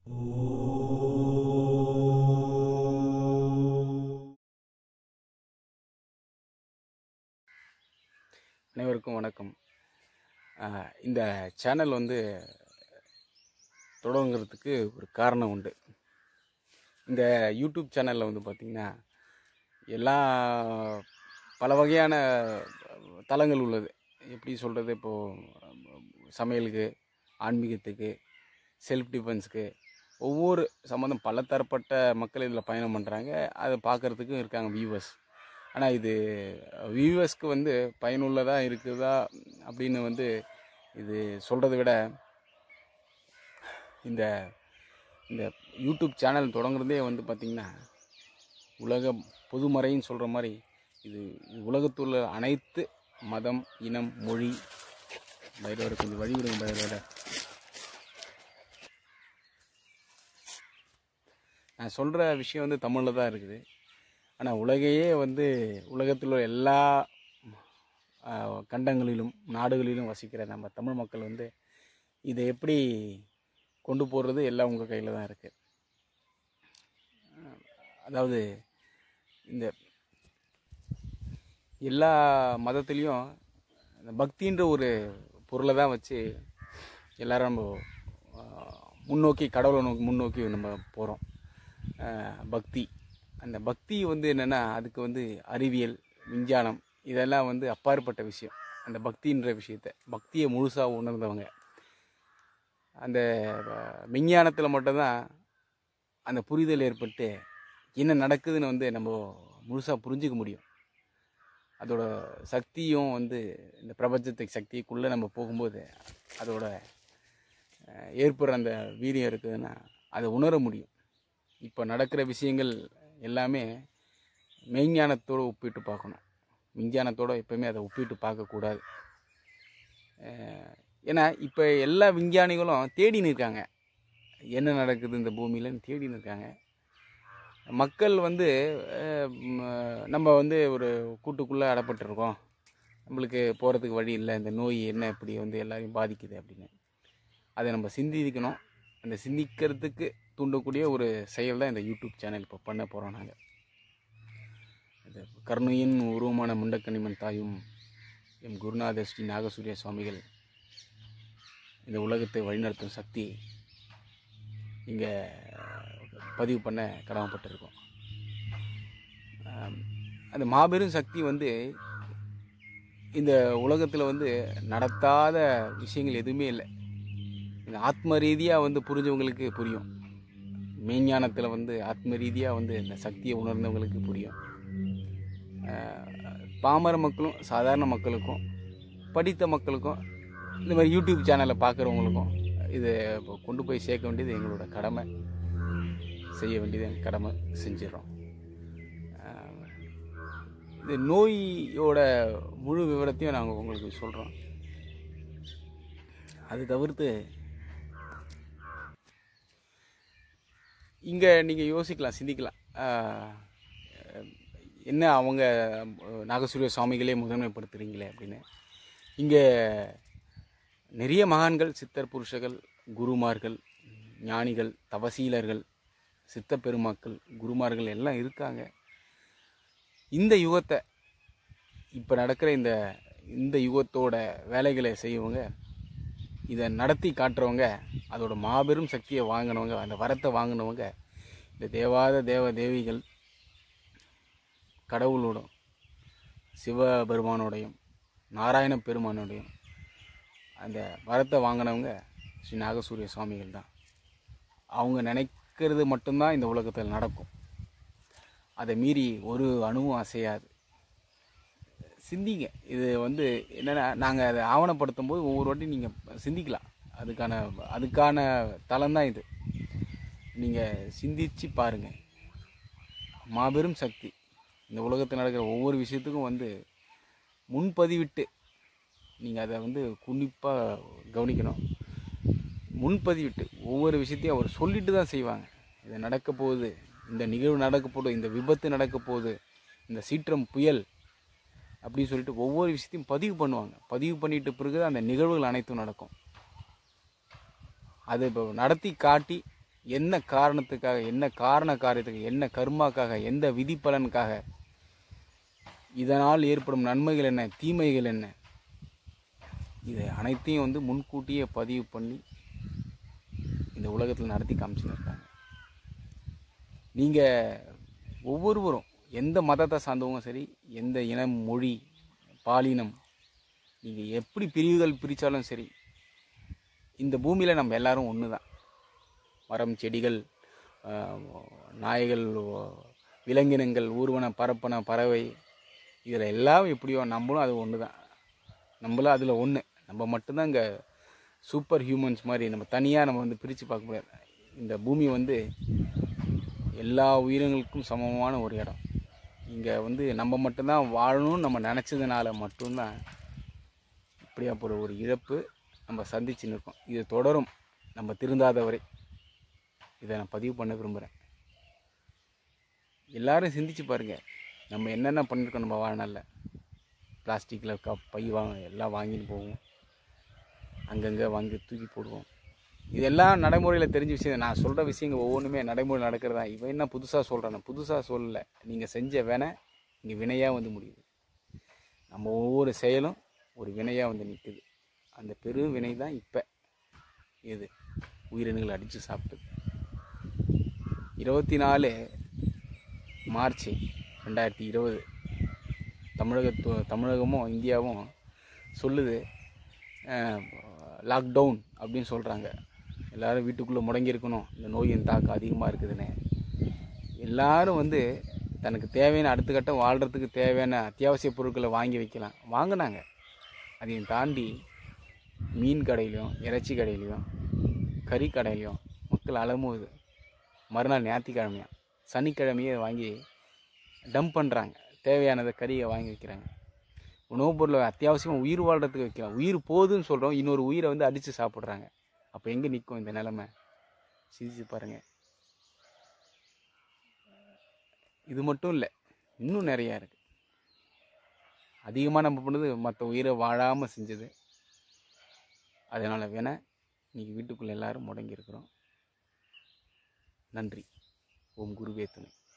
அனைவருக்கும் வணக்கம் ஆஹ் இந்த சேனல் வந்து தொடங்குறதுக்கு ஒரு காரணம் உண்டு இந்த யூடியூப் சேனலில் வந்து பார்த்திங்கன்னா எல்லா பல வகையான தளங்கள் உள்ளது எப்படி சொல்கிறது இப்போது சமையலுக்கு ஆன்மீகத்துக்கு செல்ஃப் டிஃபென்ஸுக்கு ஒவ்வொரு சம்மந்தம் பலதரப்பட்ட மக்கள் இதில் பயணம் பண்ணுறாங்க அதை பார்க்குறதுக்கும் இருக்காங்க வியூவர்ஸ் ஆனால் இது வியூவர்ஸ்க்கு வந்து பயனுள்ளதாக இருக்குதா அப்படின்னு வந்து இது சொல்கிறத விட இந்த இந்த யூடியூப் சேனல் தொடங்குறதே வந்து பார்த்திங்கன்னா உலக பொதுமறைன்னு சொல்கிற மாதிரி இது இது உலகத்தில் உள்ள அனைத்து மதம் இனம் மொழி பைரவரை கொஞ்சம் வழிவிடுங்க பைரவரை நான் சொல்கிற விஷயம் வந்து தமிழில் தான் இருக்குது ஆனால் உலகையே வந்து உலகத்தில் உள்ள எல்லா ஆஹ், கண்டங்களிலும் நாடுகளிலும் வசிக்கிற நம்ம தமிழ் மக்கள் வந்து இதை எப்படி கொண்டு போகிறது எல்லாம் உங்கள் கையில் தான் இருக்குது அதாவது இந்த எல்லா மதத்துலேயும் இந்த பக்தின்ற ஒரு பொருளை தான் வச்சு எல்லாரும் நம்ம ஆஹ், முன்னோக்கி கடவுளை நோக்கி முன்னோக்கி நம்ம போகிறோம் பக்தி அந்த பக்தி வந்து என்னென்னா அதுக்கு வந்து அறிவியல் விஞ்ஞானம் இதெல்லாம் வந்து அப்பாற்பட்ட விஷயம் அந்த பக்தின்ற விஷயத்த பக்தியை முழுசாக உணர்ந்தவங்க அந்த அஹ், விஞ்ஞானத்தில் மட்டும்தான் அந்த புரிதல் ஏற்பட்டு என்ன நடக்குதுன்னு வந்து நம்ம முழுசாக புரிஞ்சுக்க முடியும் அதோட சக்தியும் வந்து இந்த பிரபஞ்சத்துக்கு சக்திக்குள்ளே நம்ம போகும்போது அதோட அஹ், ஏற்படுற அந்த வீரியம் இருக்குதுன்னா அதை உணர முடியும் இப்போ நடக்கிற விஷயங்கள் எல்லாமே மெய்ஞானத்தோடு ஒப்பிட்டு பார்க்கணும் விஞ்ஞானத்தோட எப்பவுமே அதை ஒப்பிட்டு பார்க்கக்கூடாது அஹ், ஏன்னா இப்போ எல்லா விஞ்ஞானிகளும் தேடின்னு இருக்காங்க என்ன நடக்குது இந்த பூமியிலன்னு தேடின்னு இருக்காங்க மக்கள் வந்து அஹ், ம- நம்ம வந்து ஒரு கூட்டுக்குள்ளே அடப்பட்டிருக்கோம் நம்மளுக்கு போகிறதுக்கு வழி இல்லை இந்த நோய் என்ன இப்படி வந்து எல்லாரையும் பாதிக்குது அப்படின்னு அதை நம்ம சிந்திக்கணும் அந்த சிந்திக்கிறதுக்கு தூண்டக்கூடிய ஒரு செயல் தான் இந்த யூடியூப் சேனல் இப்போ பண்ண போகிறோம் நாங்கள் இது கருணையின் உருவமான முண்டக்கணிமன் தாயும் எம் குருநாதர் ஸ்ரீ நாகசூரிய சுவாமிகள் இந்த உலகத்தை வழிநடத்தும் சக்தி இங்கே பதிவு பண்ண கடமைப்பட்டிருக்கோம் ஆம், அந்த மாபெரும் சக்தி வந்து இந்த உலகத்தில் வந்து நடத்தாத விஷயங்கள் எதுவுமே இல்லை இந்த ஆத்ம ரீதியாக வந்து புரிஞ்சவங்களுக்கு புரியும் மெய்ஞானத்தில் வந்து ஆத்ம ரீதியாக வந்து இந்த சக்தியை உணர்ந்தவங்களுக்கு புரியும் ஆஹ் பாமர மக்களும் சாதாரண மக்களுக்கும் படித்த மக்களுக்கும் இந்த மாதிரி யூடியூப் சேனலை பார்க்குறவங்களுக்கும் இதை இப்போ கொண்டு போய் சேர்க்க வேண்டியது எங்களோட கடமை செய்ய வேண்டியது எங்கள் கடமை செஞ்சிடறோம் ஆஹ் இது நோயோட முழு விவரத்தையும் நாங்கள் உங்களுக்கு சொல்கிறோம் அது தவிர்த்து இங்கே நீங்கள் யோசிக்கலாம் சிந்திக்கலாம் ஆஹ் என்ன அவங்க அஹ், நாகசூரிய சுவாமிகளே முதன்மைப்படுத்துகிறீங்களே அப்படின்னு இங்கே நிறைய மகான்கள் சித்தர் புருஷர்கள் குருமார்கள் ஞானிகள் தவசீலர்கள் சித்த பெருமாக்கள் குருமார்கள் எல்லாம் இருக்காங்க இந்த யுகத்தை இப்போ நடக்கிற இந்த இந்த யுகத்தோட வேலைகளை செய்யவங்க இதை நடத்தி காட்டுறவங்க அதோட மாபெரும் சக்தியை வாங்கினவங்க அந்த வரத்தை வாங்கினவங்க இந்த தேவாத தேவ தேவிகள் கடவுளோடும் சிவபெருமானோடையும் நாராயண பெருமானோடையும் அந்த வரத்தை வாங்கினவங்க ஸ்ரீ நாகசூரிய சுவாமிகள் தான் அவங்க நினைக்கிறது மட்டும்தான் இந்த உலகத்தில் நடக்கும் அதை மீறி ஒரு அணுவும் அசையாது சிந்திங்க இது வந்து என்னென்னா நாங்கள் அதை ஆவணப்படுத்தும் போது ஒவ்வொரு வாட்டி நீங்கள் சிந்திக்கலாம் அதுக்கான அதுக்கான தளம் தான் இது நீங்கள் சிந்திச்சு பாருங்கள் மாபெரும் சக்தி இந்த உலகத்தில் நடக்கிற ஒவ்வொரு விஷயத்துக்கும் வந்து முன்பதிவிட்டு நீங்கள் அதை வந்து குன்னிப்பாக கவனிக்கணும் முன்பதிவிட்டு ஒவ்வொரு விஷயத்தையும் அவர் சொல்லிட்டு தான் செய்வாங்க இது நடக்க போகுது இந்த நிகழ்வு நடக்க போகுது இந்த விபத்து நடக்க போகுது இந்த சீற்றம் புயல் அப்படின்னு சொல்லிட்டு ஒவ்வொரு விஷயத்தையும் பதிவு பண்ணுவாங்க பதிவு பண்ணிட்டு பிறகு அந்த நிகழ்வுகள் அனைத்தும் நடக்கும் அது இப்போ நடத்தி காட்டி என்ன காரணத்துக்காக என்ன காரண காரியத்துக்கு என்ன கர்மாக்காக எந்த விதி பலனுக்காக இதனால் ஏற்படும் நன்மைகள் என்ன தீமைகள் என்ன இதை அனைத்தையும் வந்து முன்கூட்டியே பதிவு பண்ணி இந்த உலகத்தில் நடத்தி காமிச்சுன்னு இருக்காங்க நீங்கள் ஒவ்வொருவரும் எந்த மதத்தை சார்ந்தவங்க சரி எந்த இனம் மொழி பாலினம் நீங்கள் எப்படி பிரிவுகள் பிரித்தாலும் சரி இந்த பூமியில் நம்ம எல்லாரும் ஒன்று தான் மரம் செடிகள் ஆஹ், நாய்கள் விலங்கினங்கள் ஊர்வன பரப்பன பறவை இதில் எல்லாம் எப்படியோ நம்மளும் அது ஒன்று தான் நம்மளும் அதில் ஒன்று நம்ம மட்டும்தான் இங்கே சூப்பர் ஹியூமன்ஸ் மாதிரி நம்ம தனியாக நம்ம வந்து பிரித்து பார்க்க முடியாது இந்த பூமி வந்து எல்லா உயிரினங்களுக்கும் சமமான ஒரு இடம் இங்கே வந்து நம்ம மட்டும்தான் வாழணும்னு நம்ம நினச்சதுனால மட்டும்தான் இப்படியாப்பட்ட ஒரு இழப்பு நம்ம சந்திச்சு நிற்கோம் இது தொடரும் நம்ம திருந்தாத வரை இதை நான் பதிவு பண்ண விரும்புகிறேன் எல்லாரும் சிந்திச்சு பாருங்கள் நம்ம என்னென்ன பண்ணியிருக்கோம் நம்ம வாழ்நாளில் பிளாஸ்டிக்கில் கப் பை வாங்க எல்லாம் வாங்கிட்டு போவோம் அங்கங்கே வாங்கி தூக்கி போடுவோம் இதெல்லாம் நடைமுறையில் தெரிஞ்ச விஷயம் நான் சொல்கிற விஷயங்கள் ஒவ்வொன்றுமே நடைமுறை நடக்கிறதா இவன் என்ன புதுசாக சொல்கிறான் புதுசாக சொல்லலை நீங்கள் செஞ்ச வினை இங்கே வினையாக வந்து முடியுது நம்ம ஒவ்வொரு செயலும் ஒரு வினையாக வந்து நிற்குது அந்த பெரும் வினை தான் இப்போ இது உயிரினங்களை அடித்து சாப்பிட்டது இருபத்தி நாலு மார்ச் ரெண்டாயிரத்தி இருபது தமிழகத்து தமிழகமும் இந்தியாவும் சொல்லுது லாக்டவுன் அப்படின்னு சொல்கிறாங்க எல்லாரும் வீட்டுக்குள்ளே முடங்கி இருக்கணும் இந்த நோயின் தாக்கம் அதிகமாக இருக்குதுன்னு எல்லாரும் வந்து தனக்கு தேவையான அடுத்த கட்டம் வாழ்கிறதுக்கு தேவையான அத்தியாவசிய பொருட்களை வாங்கி வைக்கலாம் வாங்கினாங்க அதையும் தாண்டி மீன் கடையிலையும் இறைச்சி கடையிலையும் கறி கடையிலையும் மக்கள் அலமுது மறுநாள் ஞாயிற்றுக்கிழமையா சனிக்கிழமையே வாங்கி டம்ப் பண்ணுறாங்க தேவையானதை கறியை வாங்கி வைக்கிறாங்க உணவுப் பொருளை அத்தியாவசியமாக உயிர் வாழ்கிறதுக்கு வைக்கலாம் உயிர் போகுதுன்னு சொல்கிறோம் இன்னொரு உயிரை வந்து அடித்து சாப்பிட்றாங்க அப்போ எங்கே நிற்கும் இந்த நிலமை சிந்திச்சு பாருங்கள் இது மட்டும் இல்லை இன்னும் நிறையா இருக்குது அதிகமாக நம்ம பண்ணது மற்ற உயிரை வாழாமல் செஞ்சது அதனால் வேணா இன்றைக்கி வீட்டுக்குள்ளே எல்லாரும் முடங்கி இருக்கிறோம் நன்றி ஓம் குருவே துணை